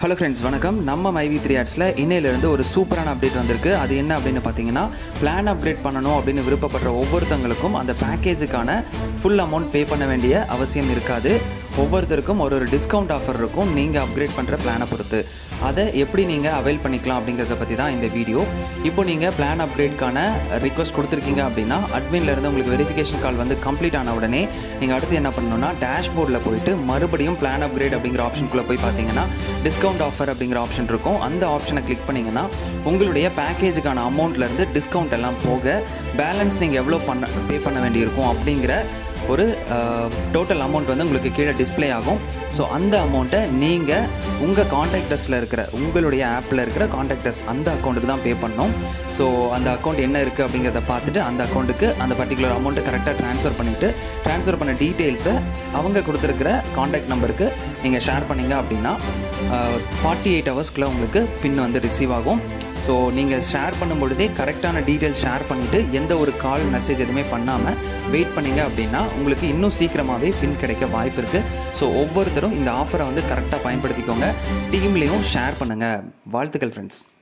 hello friends வணக்கம் நம்ம மைவி த்ரீ ஆட்ஸில் இன்னையிலேருந்து ஒரு சூப்பரான அப்டேட் வந்திருக்கு அது என்ன அப்படின்னு பார்த்தீங்கன்னா பிளான் அப்கிரேட் பண்ணணும் அப்படின்னு விருப்பப்படுற ஒவ்வொருத்தங்களுக்கும் அந்த பேக்கேஜுக்கான ஃபுல் அமௌண்ட் பே பண்ண வேண்டிய அவசியம் இருக்காது ஒவ்வொருத்தருக்கும் ஒரு ஒரு டிஸ்கவுண்ட் ஆஃபர் இருக்கும் நீங்கள் அப்கிரேட் பண்ணுற பிளானை பொறுத்து அதை எப்படி நீங்கள் அவைல் பண்ணிக்கலாம் அப்படிங்கிறத பற்றி தான் இந்த வீடியோ இப்போ நீங்கள் பிளான் அப்கிரேட்கான ரிக்வஸ்ட் கொடுத்துருக்கீங்க அப்படின்னா அட்மின்ல இருந்து உங்களுக்கு வெரிஃபிகேஷன் கால் வந்து கம்ப்ளீட் ஆன உடனே நீங்கள் அடுத்து என்ன பண்ணணும்னா டேஷ்போர்டில் போயிட்டு மறுபடியும் பிளான் அப்கிரேட் அப்படிங்கிற ஆப்ஷனுக்குள்ளே போய் பார்த்தீங்கன்னா டிஸ்கவுண்ட் ஆஃபர் அப்படிங்கிற ஆப்ஷன் இருக்கும் அந்த ஆப்ஷனை கிளிக் பண்ணிங்கன்னா உங்களுடைய பேக்கேஜுக்கான அமௌண்ட்லேருந்து டிஸ்கவுண்ட் எல்லாம் போக பேலன்ஸ் நீங்கள் எவ்வளோ பண்ண பே பண்ண வேண்டியிருக்கும் அப்படிங்கிற ஒரு டோட்டல் அமௌண்ட் வந்து உங்களுக்கு கீழே டிஸ்ப்ளே ஆகும் ஸோ அந்த அமௌண்ட்டை நீங்கள் உங்கள் காண்டாக்டர்ஸில் இருக்கிற உங்களுடைய ஆப்பில் இருக்கிற காண்டாக்டர்ஸ் அந்த அக்கௌண்ட்டுக்கு தான் பே பண்ணணும் ஸோ அந்த அக்கௌண்ட் என்ன இருக்குது அப்படிங்கிறத பார்த்துட்டு அந்த அக்கௌண்ட்டுக்கு அந்த பர்டிகுலர் அமௌண்ட்டை கரெக்டாக ட்ரான்ஸ்ஃபர் பண்ணிவிட்டு ட்ரான்ஸ்ஃபர் பண்ண டீட்டெயில்ஸை அவங்க கொடுத்துருக்கிற காண்டாக்ட் நம்பருக்கு நீங்கள் ஷேர் பண்ணீங்க அப்படின்னா ஃபார்ட்டி எயிட் ஹவர்ஸ்க்குள்ளே உங்களுக்கு பின் வந்து ரிசீவ் ஆகும் ஸோ நீங்கள் ஷேர் பண்ணும் பொழுதே கரெக்டான டீட்டெயில்ஸ் ஷேர் பண்ணிவிட்டு எந்த ஒரு கால் மெசேஜ் எதுவுமே பண்ணாமல் வெயிட் பண்ணீங்க அப்படின்னா உங்களுக்கு இன்னும் சீக்கிரமாகவே பின் கிடைக்க வாய்ப்பு இருக்குது ஸோ ஒவ்வொருத்தரும் இந்த ஆஃபரை வந்து கரெக்டாக பயன்படுத்திக்கோங்க டீம்லேயும் ஷேர் பண்ணுங்கள் வாழ்த்துக்கள் ஃப்ரெண்ட்ஸ்